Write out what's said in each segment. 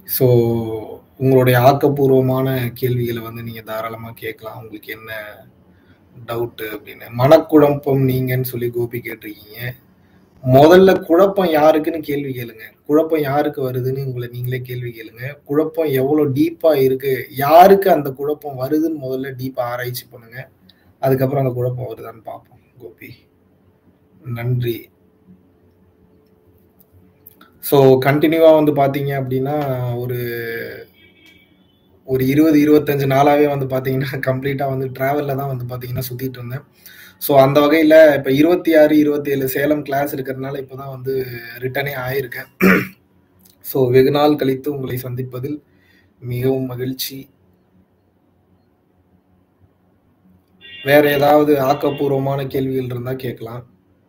So உங்களுடைய ஆக்கப்பூர்வமான கேள்விகளை வந்து நீங்க தாராளமா கேட்கலாம். உங்களுக்கு என்ன டவுட்டு அப்படின்னு. மனக்குழப்பம் நீங்கன்னு சொல்லி கோபி கேட்டிருக்கீங்க. முதல்ல குழப்பம் யாருக்குன்னு கேள்வி கேளுங்க. குழப்பம் யாருக்கு வருதுன்னு உங்கள நீங்களே கேள்வி கேளுங்க. குழப்பம் எவ்வளோ டீப்பா இருக்கு? யாருக்கு அந்த குழப்பம் வருதுன்னு முதல்ல டீப்பா ஆராய்ச்சி பண்ணுங்க. அதுக்கப்புறம் அந்த குழப்பம் வருதான்னு பார்ப்போம் கோபி. நன்றி. ஸோ கன்டினியூவா வந்து பார்த்தீங்க அப்படின்னா, ஒரு ஒரு 20, 25 நாளாவே வந்து பார்த்தீங்கன்னா, கம்ப்ளீட்டா வந்து டிராவல்ல தான் வந்து பார்த்தீங்கன்னா சுத்திட்டு இருந்தேன். ஸோ அந்த வகையில இப்ப 26, 27 சேலம் கிளாஸ் இருக்கிறதுனால இப்ப தான் வந்து ரிட்டர்னே ஆயிருக்கேன். ஸோ வெகு நாள் கழித்து உங்களை சந்திப்பதில் மிகவும் மகிழ்ச்சி. வேற ஏதாவது ஆக்கப்பூர்வமான கேள்விகள் இருந்தா கேட்கலாம்.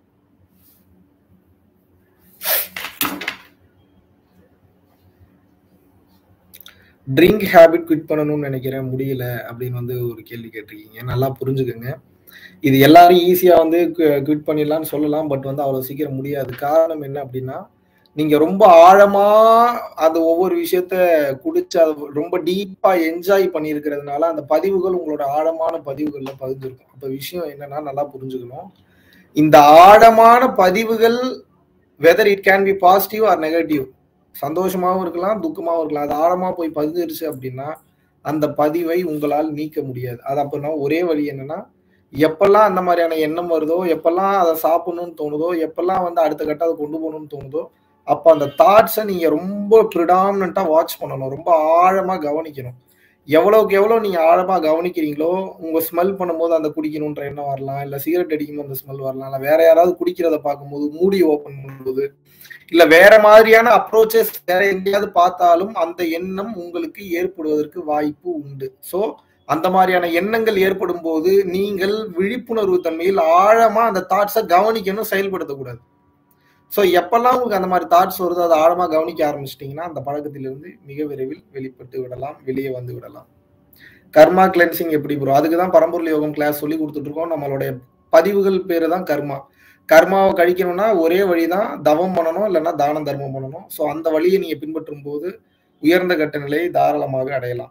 ட்ரிங்க் ஹேபிட் குவிட் பண்ணணும்னு நினைக்கிறேன். முடியல அப்படின்னு வந்து ஒரு கேள்வி கேட்டிருக்கீங்க. நல்லா புரிஞ்சுக்கங்க. இது எல்லாரும் ஈஸியா வந்து கு குவிட் பண்ணிடலாம்னு சொல்லலாம். பட் வந்து அவ்வளோ சீக்கிரம் முடியாது. காரணம் என்ன அப்படின்னா, நீங்க ரொம்ப ஆழமா அந்த ஒவ்வொரு விஷயத்த குடிச்சு அத ரொம்ப டீப்பா என்ஜாய் பண்ணியிருக்கிறதுனால, அந்த பதிவுகள் உங்களோட ஆழமான பதிவுகள்ல பதிஞ்சிருக்கும். அப்ப விஷயம் என்னன்னா நல்லா புரிஞ்சுக்கணும். இந்த ஆழமான பதிவுகள் whether it can be positive or negative. சந்தோஷமாவும் இருக்கலாம், துக்கமாவும் இருக்கலாம். அது ஆழமா போய் பதிஞ்சிருச்சு அப்படின்னா, அந்த பதிவை உங்களால் நீக்க முடியாது. அது அப்பன்னா ஒரே வழி என்னன்னா, எப்பல்லாம் அந்த மாரியான எண்ணம் வருதோ, எப்பல்லாம் அத சாப்பிடணும்னு தோணுதோ, எப்பல்லாம் வந்து அடுத்த கட்டம் அத கொண்டு போணும்னு தோணுதோ, அப்ப அந்த தாட்ஸ நீங்க ரொம்ப பிரிடாமினன்ட்டா வாட்ச் பண்ணணும். ரொம்ப ஆழமா கவனிக்கணும். எவ்வளவுக்கு எவ்வளோ நீங்க ஆழமா கவனிக்கிறீங்களோ, உங்க ஸ்மெல் பண்ணும்போது அந்த குடிக்கணுன்ற எண்ணம் வரலாம். இல்ல சிகரெட் அடிக்கும்போது அந்த ஸ்மெல் வரலாம். இல்ல வேற யாராவது குடிக்கிறத பார்க்கும்போது, மூடி ஓப்பன் பண்ணும்போது, இல்ல வேற மாதிரியான அப்ரோச்சஸ் வேற எங்கேயாவது பார்த்தாலும் அந்த எண்ணம் உங்களுக்கு ஏற்படுவதற்கு வாய்ப்பு உண்டு. ஸோ அந்த மாரியான எண்ணங்கள் ஏற்படும்போது, நீங்கள் விழிப்புணர்வு தன்மையில் ஆழமா அந்த தாட்ஸ கவனிக்கணும், செயல்படுத்தக்கூடாது. ஸோ எப்பல்லாம் உங்களுக்கு அந்த மாரி தாட்ஸ் வருதோ, அத ஆழமா கவனிக்க ஆரம்பிச்சுட்டீங்கன்னா, அந்த பழக்கத்திலிருந்து மிக விரைவில் வெளிப்பட்டு விடலாம். வெளியே வந்து விடலாம். கர்மா கிளென்சிங் எப்படி ப்ரோ? அதுக்கு தான் பரம்பொருள் யோகம் கிளாஸ் சொல்லிக் குடுத்துட்டு இருக்கோம். நம்மளுடைய பதிவுகள் பேரு தான் கர்மா. கர்மாவ கழிக்கணும்னா ஒரே வழி தான் தவம் பண்ணணும், இல்லன்னா தானம், தர்மம் பண்ணணும். ஸோ அந்த வழிய நீங்க பின்பற்றும்போது, உயர்ந்த கட்ட நிலையை தாராளமாக அடையலாம்.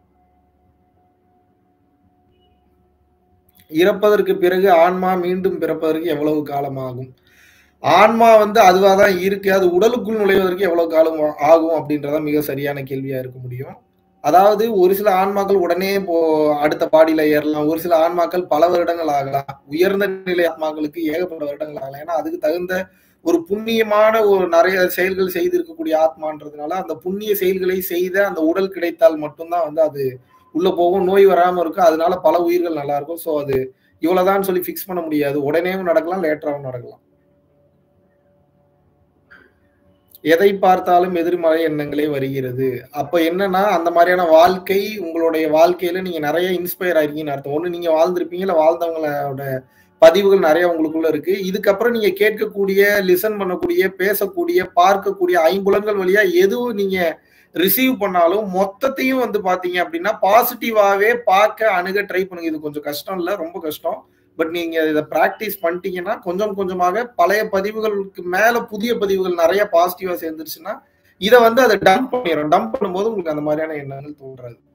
இறப்பதற்கு பிறகு ஆன்மா மீண்டும் பிறப்பதற்கு எவ்வளவு காலம் ஆகும்? ஆன்மா வந்து அதுவா தான் இருக்கு. அது உடலுக்குள் நுழைவதற்கு எவ்வளவு காலம் ஆகும் அப்படின்றது தான் மிக சரியான கேள்வியா இருக்க முடியும். அதாவது ஒரு சில ஆன்மாக்கள் உடனே இப்போ அடுத்த பாடியில ஏறலாம். ஒரு சில ஆன்மாக்கள் பல வருடங்கள் ஆகலாம். உயர்ந்த நிலை ஆன்மாக்களுக்கு ஏகப்பட்ட வருடங்கள் ஆகலாம். ஏன்னா அதுக்கு தகுந்த ஒரு புண்ணியமான ஒரு நெறைய செயல்கள் செய்திருக்கக்கூடிய ஆத்மான்றதுனால, அந்த புண்ணிய செயல்களை செய்த அந்த உடல் கிடைத்தால் மட்டும் தான் வந்து அது உள்ள போகும். நோய் வராம இருக்கும். அதனால பல உயிர்கள் நல்லா இருக்கும். ஸோ அது இவ்வளவுதான்னு சொல்லி ஃபிக்ஸ் பண்ண முடியாது. உடனேயும் நடக்கலாம், லேட்டராவும் நடக்கலாம். எதை பார்த்தாலும் எதிர்மறை எண்ணங்களே வருகிறது. அப்ப என்னன்னா, அந்த மாரியான வாழ்க்கை உங்களுடைய வாழ்க்கையில நீங்க நெறைய இன்ஸ்பயர் ஆயிருக்கீங்கன்னு அர்த்தம். ஒண்ணு நீங்க வாழ்ந்திருப்பீங்க. இல்ல வாழ்ந்தவங்களோட பதிவுகள் நெறைய உங்களுக்குள்ள இருக்கு. இதுக்கப்புறம் நீங்க கேட்கக்கூடிய, லிசன் பண்ணக்கூடிய, பேசக்கூடிய, பார்க்கக்கூடிய ஐம்புலன்கள் வழியா எதுவும் நீங்க ரிசீவ் பண்ணாலும், மொத்தத்தையும் வந்து பார்த்தீங்க அப்படின்னா, பாசிட்டிவாவே பார்க்க, அணுக ட்ரை பண்ணுங்க. இது கொஞ்சம் கஷ்டம் இல்ல. ரொம்ப கஷ்டம். பட் நீங்க இத பிராக்டிஸ் பண்ணிட்டீங்கன்னா, கொஞ்சம் கொஞ்சமாக பழைய பதிவுகளுக்கு மேல புதிய பதிவுகள் நெறைய பாசிட்டிவா சேர்ந்துருச்சுன்னா, இத வந்து அத டம்ப் பண்ணிரும். டம்ப் பண்ணும்போது உங்களுக்கு அந்த மாரியான எண்ணங்கள் தோன்றாது.